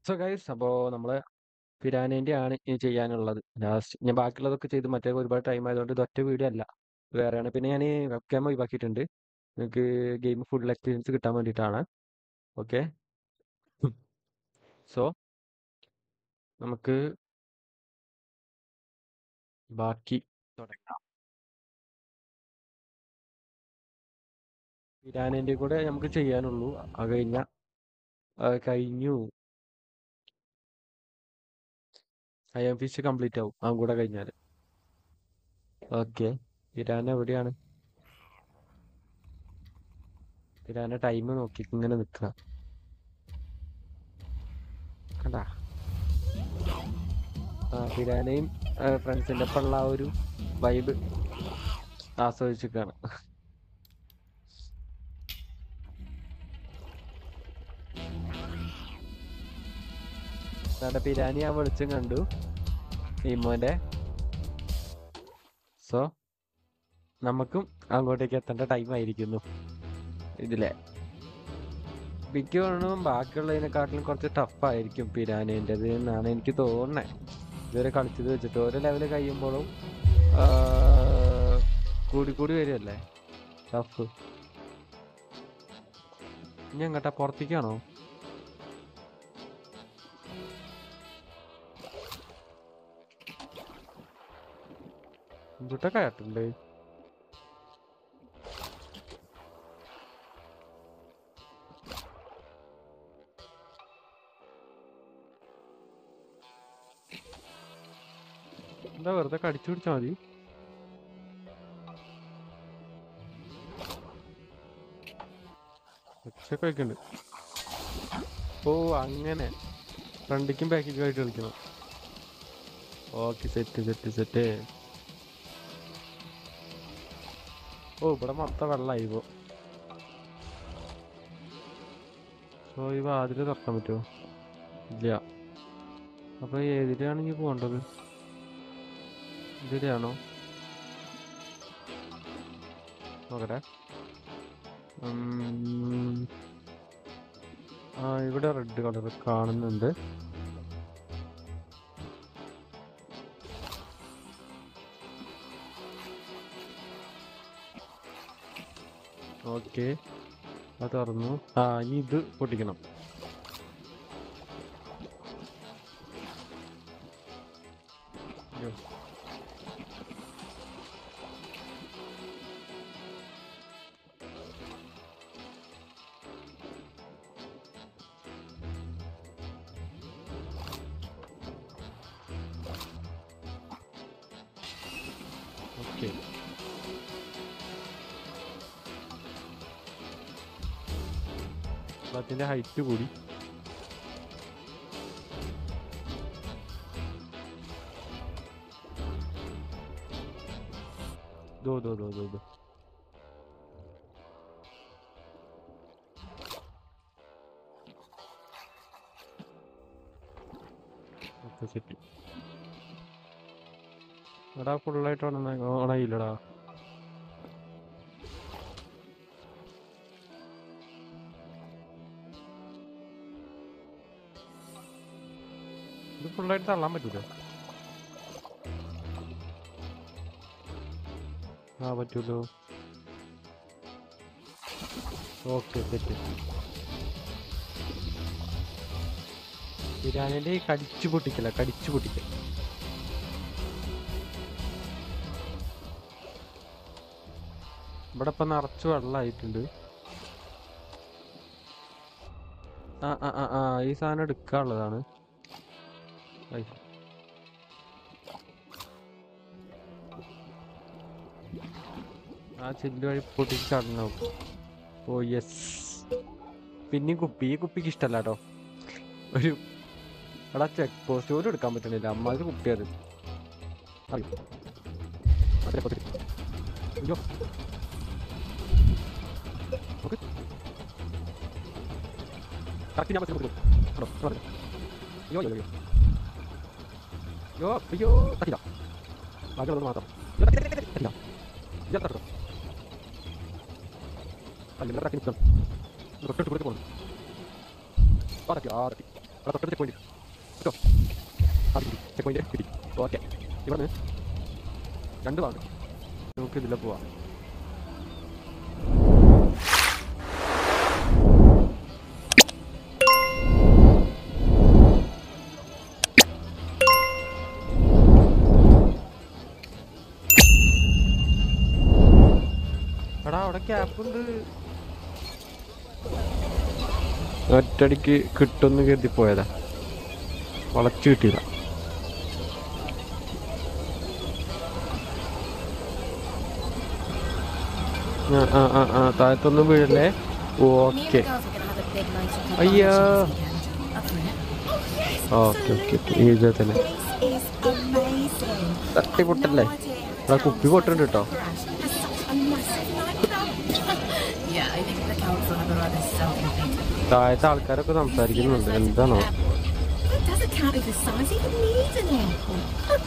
So guys അപ്പോൾ നമ്മൾ പിരാനേൻ്റെ ആണ് ഇനി ചെയ്യാനുള്ളത് ലാസ്റ്റ് ഞാൻ ബാക്കിയുള്ളതൊക്കെ ചെയ്ത് മറ്റേ ഒരുപാട് ടൈം ആയതുകൊണ്ട് ഇത് ഒറ്റ വീഡിയോ അല്ല വേറെയാണ് പിന്നെ ഞാൻ വെബ് ക്യാം ഒഴിവാക്കിയിട്ടുണ്ട് നിങ്ങൾക്ക് ഗെയിം ഫുൾ എക്സ്പീരിയൻസ് കിട്ടാൻ വേണ്ടിയിട്ടാണ് ഓക്കെ സോ നമുക്ക് ബാക്കി തുടങ്ങാം പിരാനേൻ്റെ കൂടെ നമുക്ക് ചെയ്യാനുള്ളൂ അത് കഴിഞ്ഞ അത് കഴിഞ്ഞു ഐ എം ഫിഷ് കംപ്ലീറ്റ് ആവും അതും കൂടെ കഴിഞ്ഞാൽ ഓക്കെ പിരാന എവിടെയാണ് പിരാന ടൈം നോക്കി ഇങ്ങനെ നിൽക്കുക കണ്ടാ ആ പിരാനയും ഫ്രണ്ട്സിൻ്റെ ഒപ്പം ഉള്ള ആ ഒരു വൈബ് ആസ്വദിച്ചിരിക്കുകയാണ് നമ്മുടെ പിരാനി ആ വെളിച്ചം കണ്ടു ഇമ്മോന്റെ സോ നമുക്കും അങ്ങോട്ടേക്ക് എത്തേണ്ട ടൈം ആയിരിക്കുന്നു ഇതിലെ മിക്കവാറും ബാക്കിയുള്ളതിനെക്കാട്ടിലും കുറച്ച് ടഫായിരിക്കും പിരാനേൻ്റെത് എന്നാണ് എനിക്ക് തോന്നുന്നത് ഇതുവരെ കളിച്ചത് വെച്ചിട്ട് ഓരോ ലെവൽ കഴിയുമ്പോഴും ആ, കൂടി കൂടി വരുമല്ലേ ടഫ് ഇനി എങ്ങട്ടാ പുറത്തേക്കാണോ എന്തുട്ടാ കയറ്റുണ്ട് എന്താ വെറുതെ കടിച്ചു പിടിച്ചാ മതി ഒച്ചയൊക്കെ വെക്കുന്നുണ്ട് ഓ അങ്ങനെ ഫ്രണ്ടിക്കും ബാക്കിക്കും ആയിട്ട് കളിക്കണം ഓക്കെ സെറ്റ് സെറ്റ് സെറ്റ് ഓ ഇവിടെ മൊത്തം വെള്ളമായി ഇപ്പോ സോ ഈ വാതില് തുറക്കാൻ പറ്റുമോ ഇല്ല അപ്പൊ ഏതിലാണ് ഇനി പോണ്ടത് ഇതിലാണോ നോക്കട്ടെ ഉം. ആ ഇവിടെ റെഡ് കളർ കാണുന്നുണ്ട് ഓക്കെ അത് തുറന്നു ആ ഇനി ഇത് പൊട്ടിക്കണം അയ്യോ. ഓക്കെ അതിന്റെ ഹൈറ്റ് കൂടി ദോ ദോ ദോ ദോ ദോ ഓക്കെ സെറ്റ് എടാ ഫുള്ളായിട്ട് ഓണായില്ലടാ ഇത് ഫുള്ളായിട്ട് തള്ളാൻ പറ്റൂല ആ പറ്റൂലോ ഓക്കെ സെറ്റ് ബിരിയാണിന്റെ ഈ കടിച്ചു പൊട്ടിക്കല കടിച്ചു പൊട്ടിക്കൽ ഇവിടെ ഇപ്പൊ നിറച്ച് വെള്ളമായിട്ടുണ്ട് ആ ആ ആ ആ ഈ സാധനം എടുക്കാനുള്ളതാണ് ഐ. ആ ചില്ല് വഴി പൊട്ടിച്ച് ചടങ്ങ് നോക്കും ഓ യെസ് പിന്നെയും കുപ്പി ഈ കുപ്പിക്ക് ഇഷ്ടല്ല കേട്ടോ ഒരു എടാ ചെക്ക് പോസ്റ്റ് പോലും എടുക്കാൻ പറ്റണില്ല അമ്മാതിരി കുപ്പി അത് അയ്യോ. അതിലെ പൊട്ടി. അയ്യോ നോക്ക്. കറക്റ്റ് ഞാൻ ബസ്സിൽ കൊടുത്തു കേട്ടോ കേട്ടോ. അയ്യോ അയ്യോ അയ്യോ അയ്യോ അയ്യോ തട്ടില്ല ബാക്കിയുള്ളത് മാത്രം അയ്യോ, തട്ടി, തട്ടി, തട്ടി, തട്ടില്ല ഇയാൾ തട്ടോ അല്ലെങ്കിൽ തട്ടി നിൽക്കണം തൊട്ടിട്ട് കൊടുത്ത് പോകണം ആ തട്ടി ആ തട്ടി അവിടെ തൊട്ടടുത്ത് ചെക്ക് പോയിന്റ് കേട്ടോ ആ ചെക്ക് പോയിന്റ് കിട്ടി ഓക്കെ ഇവിടെ രണ്ട് ഭാഗം നമുക്ക് ഇതിലെ പോവാം എടാ അവിടെ ക്യാപ്പ് ഉണ്ട് ഒറ്റടിക്ക് കിട്ടുമെന്ന് കരുതി പോയതാ വളച്ചു കിട്ടിയതാ ആ ആ ആ ആ താഴത്തൊന്നും വീഴല്ലേ ഓക്കെ അയ്യോ. ഓക്കെ ഓക്കെ ഓക്കെ ഈ ഇതിൽ തന്നെ തട്ടി പൊട്ടല്ലേ എടാ കുപ്പി പൊട്ടുണ്ട് കേട്ടോ Yeah, I think the council have a rather self-inflicted. താഴത്തെ ആൾക്കാരൊക്കെ സംസാരിക്കുന്നുണ്ട് എന്താണോ It doesn't count if the size even needs an airport.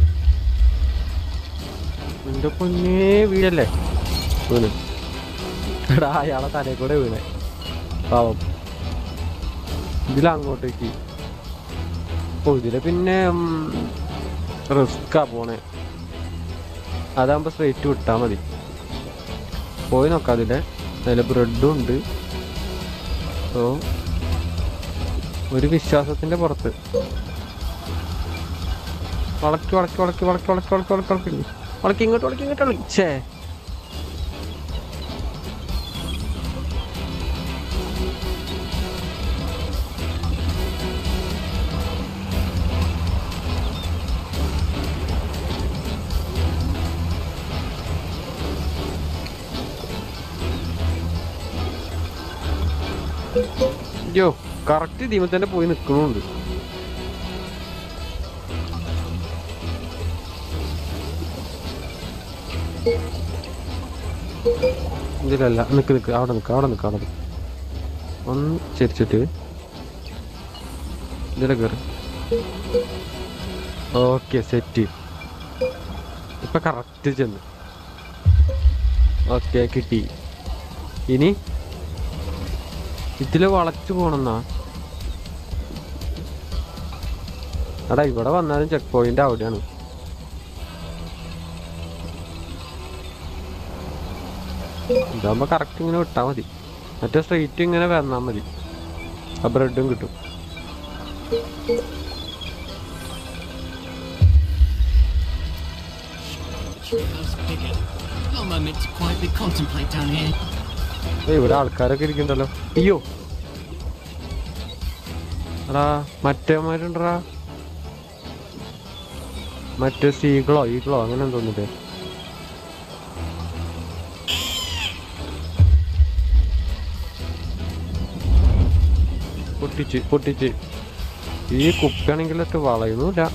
എന്റെ പൊന്നേ വീഴല്ലേ വീണ് എടാ അയാളെ തലയിൽ കൂടെ വീണേ പാവം ഇതിലങ്ങോട്ടേക്ക് ഓ ഇതില് പിന്നെ റിസ്ക്കാ പോണേ അതാകുമ്പോ സ്ട്രേറ്റ് വിട്ടാ മതി പോയി നോക്കാം അതിലെ അതിൽ ബ്രെഡും ഉണ്ട് ഓ ഒരു വിശ്വാസത്തിന്റെ പുറത്ത് വളക്കി വളക്കി വളക്കി വളക്കി വളക്കി വളക്കി വളക്കി വളക്കി വളക്കി ഇങ്ങോട്ട് വളക്കി ഇങ്ങോട്ട് വളക്കി ഛേ അയ്യോ കറക്റ്റ് ദീപം തന്നെ പോയി നിൽക്കണുണ്ട് ഇതിലല്ല നിക്ക് നിക്ക് അവിടെ നിക്ക് അവിടെ നിക്ക് അവിടെ നിക്ക് ഒന്ന് ചിരിച്ചിട്ട് ഇതിലെ കയറി ഓക്കെ സെറ്റ് ഇപ്പൊ കറക്റ്റ് ചെന്ന് ഓക്കെ കിട്ടി ഇനി ഇതില് വളച്ചു പോണെന്നാ എടാ ഇവിടെ വന്നാലും ചെക്ക് പോയിന്റ് അവിടെയാണ് ഇതാകുമ്പോ കറക്റ്റ് ഇങ്ങനെ വിട്ടാ മതി മറ്റേ സ്ട്രെയിറ്റ് ഇങ്ങനെ വന്നാ മതി ആ ബ്രെഡും കിട്ടും Those bigger. No moment to quietly contemplate down here. ഏയ് ഇവിടെ ആൾക്കാരൊക്കെ ഇരിക്കണ്ടല്ലോ അയ്യോ എടാ മറ്റേമാരുണ്ടടാ മറ്റേ സീകളോ ഈകളോ അങ്ങനെ തോന്നില്ലേ പൊട്ടിച്ച് പൊട്ടിച്ച് ഈ കുപ്പിയാണെങ്കിലൊക്കെ വളയുന്നില്ല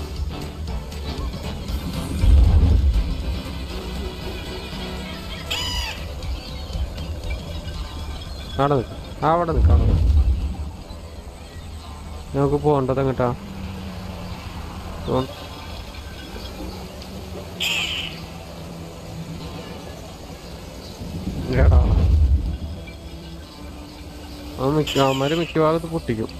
അവിടെ നിൽക്കാം അവിടെ നിൽക്കാം അവിടെ നിൽക്കാം. നമുക്ക് പോകേണ്ടത് എങ്ങട്ടാ പോ- എടാ. അവൻ മിക്ക അവന്മാര് മിക്കവാറും ഇത് പൊട്ടിക്കും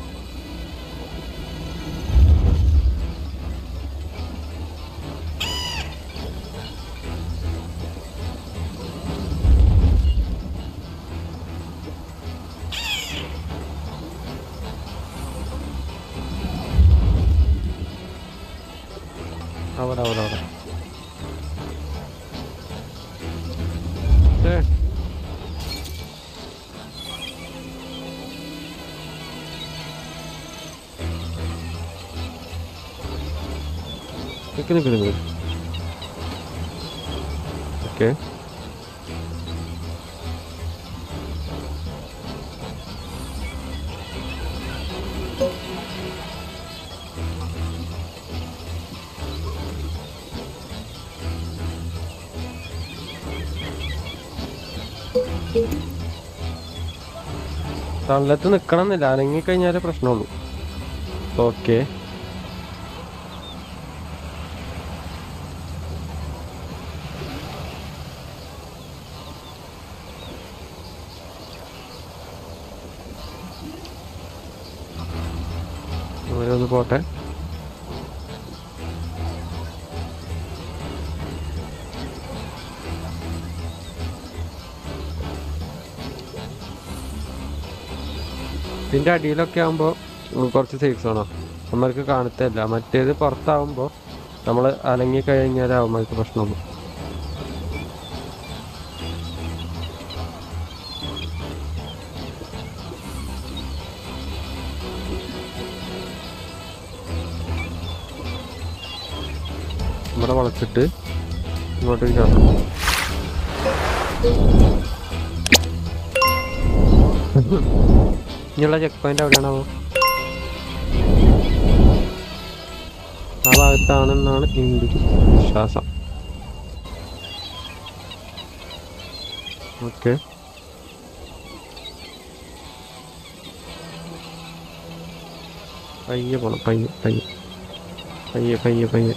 അവിടെ അവിടെ അവിടെ ഏ. നിക്ക് നിക്ക് നിക്ക് ഓക്കെ തള്ളത്ത് നിക്കണം എന്നില്ല അനങ്ങി കഴിഞ്ഞാലേ പ്രശ്നമുള്ളൂ ഓക്കെ അവരൊന്ന് പോട്ടെ ഇതിന്റെ അടിയിലൊക്കെ ആകുമ്പോൾ കുറച്ച് സേഫ് സോണോ നമ്മൾക്ക് കാണത്തല്ല മറ്റേത് പുറത്താവുമ്പോൾ നമ്മൾ അലങ്ങി കഴിഞ്ഞാൽ അവന്മാർക്ക് പ്രശ്നമൊന്നും ഇവിടെ വളച്ചിട്ട് ഇങ്ങോട്ടേക്ക് ചാടും ഇനിയുള്ള ചെക്ക് പോയിന്റ് എവിടെയാണാവോ ആ ഭാഗത്താണെന്നാണ് എൻ്റെ ഒരു വിശ്വാസം ഓക്കെ പയ്യെ പോണം പയ്യെ പയ്യെ പയ്യെ പയ്യെ പയ്യെ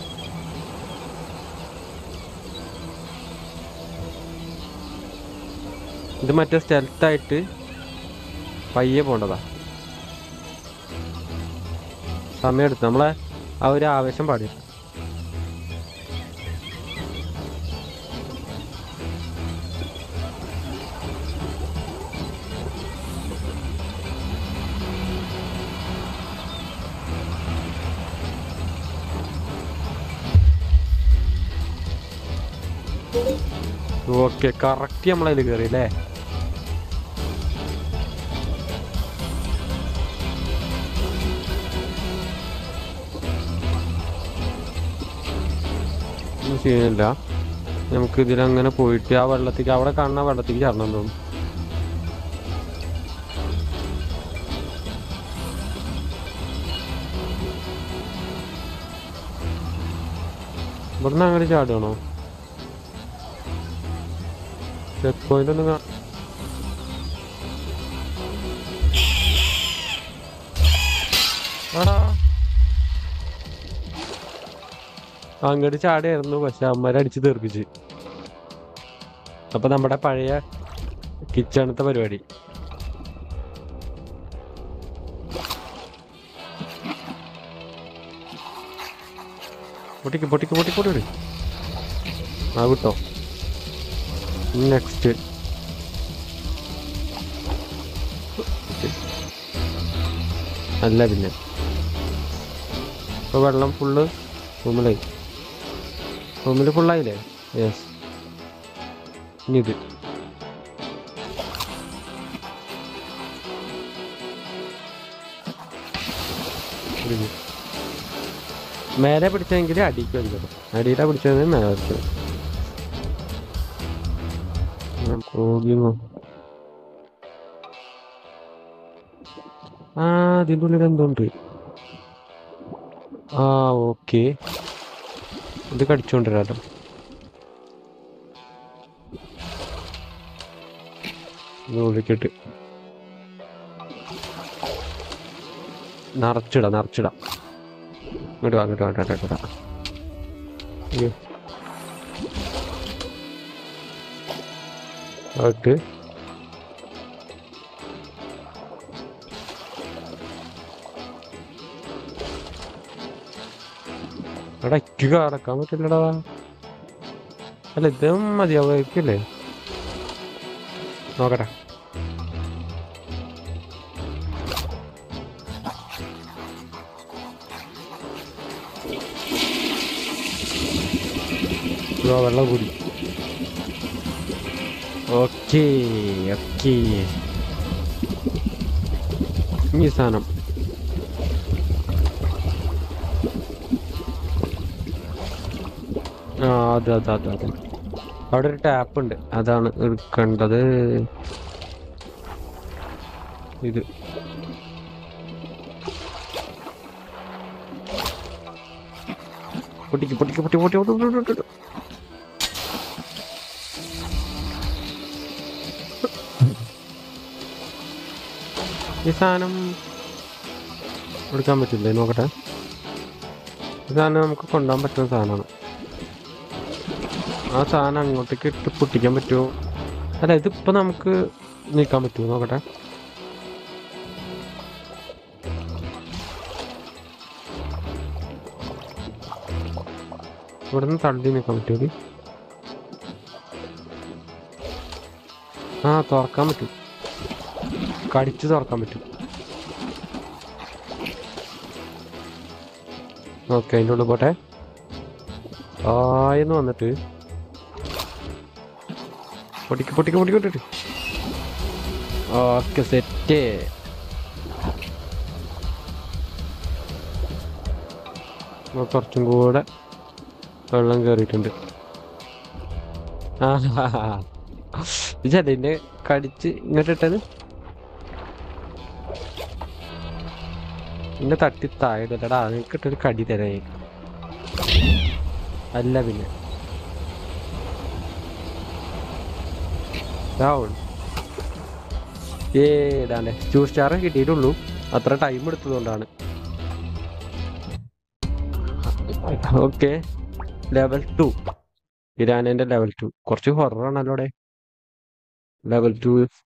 ഇത് മറ്റേ സ്ഥലത്തായിട്ട് പയ്യെ പോണ്ടതാ സമയമെടുത്ത് നമ്മളെ ആ ഒരു ആവേശം പാടില്ല ഓക്കെ കറക്റ്റ് നമ്മളതിൽ കയറി അല്ലേ ഒന്നും ചെയ്യുന്നില്ല നമുക്ക് ഇതിലങ്ങനെ പോയിട്ട് ആ വെള്ളത്തേക്ക് അവിടെ കാണുന്ന ആ വെള്ളത്തേക്ക് ചാടണം തോന്നും ഇവിടുന്ന് അങ്ങനെ ചാടുകയാണോ ചെക്ക് പോയിന്റ് ഒന്ന് കാ- ആടാ അങ്ങോട്ട് ചാടിയായിരുന്നു പക്ഷെ അമ്മരെ അടിച്ച് തീർപ്പിച്ച് അപ്പൊ നമ്മുടെ പഴയ കിച്ചണത്തെ പരിപാടി പൊട്ടിക്ക് പൊട്ടിക്ക് പൊട്ടി പൊട്ടി ആ കിട്ടോ നെക്സ്റ്റ് അല്ല പിന്നെ ഇപ്പൊ വെള്ളം ഫുള്ള് റൂമിലായി റൂമിൽ ഫുള്ളായില്ലേ യെസ് ഇനി ഇത് പിടിക്ക്. മേലെ പിടിച്ചെങ്കിൽ അടിക്ക് വലിക്കണം അടിയിലാ പിടിച്ചത് മേലെ പിടിച്ചത് ഞാൻ പോകിമോ ആ ഇതിൻ്റെ ഉള്ളിൽ എന്തുണ്ട് ആ ഓക്കെ ഇത് കടിച്ചോണ്ടിരാലോ ഇത് ഉള്ളിക്കിട്ട് നിറച്ചിടാം നിറച്ചിടാം ഇങ്ങോട്ട് വാ ഇങ്ങോട്ട് വാ ഇങ്ങോട്ട് വാ, ഇങ്ങോട്ട് വാ. അയ്യോ ഓക്കെ എടാ ഇക്ക് കടക്കാൻ പറ്റില്ലടാ അല്ല ഇതും മതിയാവുമായിരിക്കില്ലേ നോക്കട്ടെ ഇതാ വെള്ളം കൂടി ഓക്കേ ഓക്കേ ഈ സാധനം ആ അതെ അതെ അതെ അതെ അവിടെ ഒരു ടാപ്പ് ഉണ്ട് അതാണ് എടുക്കേണ്ടത് ഇത് പൊട്ടിക്ക് പൊട്ടിക്ക് പൊട്ടി പൊട്ടി പൊട്ടി പൊട്ടി പൊട്ടി പൊട്ടി. ഈ സാധനം എടുക്കാൻ പറ്റില്ലേ നോക്കട്ടെ ഈ സാധനം നമുക്ക് കൊണ്ടുപോകാൻ പറ്റുന്ന സാധനമാണ് ആ സാധനം അങ്ങോട്ടേക്ക് ഇട്ട് പൊട്ടിക്കാൻ പറ്റുമോ അല്ല ഇതിപ്പോ നമുക്ക് നീക്കാൻ പറ്റുമോ നോക്കട്ടെ ഇവിടെ നിന്ന് തള്ളി നിൽക്കാൻ പറ്റുമോ ആ തുറക്കാൻ പറ്റും കടിച്ച് തുറക്കാൻ പറ്റും ഓക്കെ അതിൻ്റെ ഉള്ളിൽ പോട്ടെ ആയെന്ന് വന്നിട്ട് പൊട്ടിക്ക് പൊട്ടിക്ക് പൊട്ടിക്ക് പൊട്ടിട്ട് ഓക്കെ സെറ്റ് കുറച്ചും കൂടെ വെള്ളം കയറിയിട്ടുണ്ട് ആ ഇതിന്റെ കടിച്ച് ഇങ്ങോട്ട് ഇട്ടത് എന്നെ തട്ടി താഴെടാ നിനക്ക് ഇട്ടൊരു കടി തരേ അല്ല പിന്നെ ഡൗൺ ഏതാണ്ട് ടു സ്റ്റാർ കിട്ടിയിട്ടുള്ളൂ അത്ര ടൈം എടുത്തതുകൊണ്ടാണ് ഓക്കെ ലെവൽ ടു ഇരാനന്റെ ലെവൽ ടു കുറച്ച് ഹൊറാണല്ലോ അവിടെ ലെവൽ ടു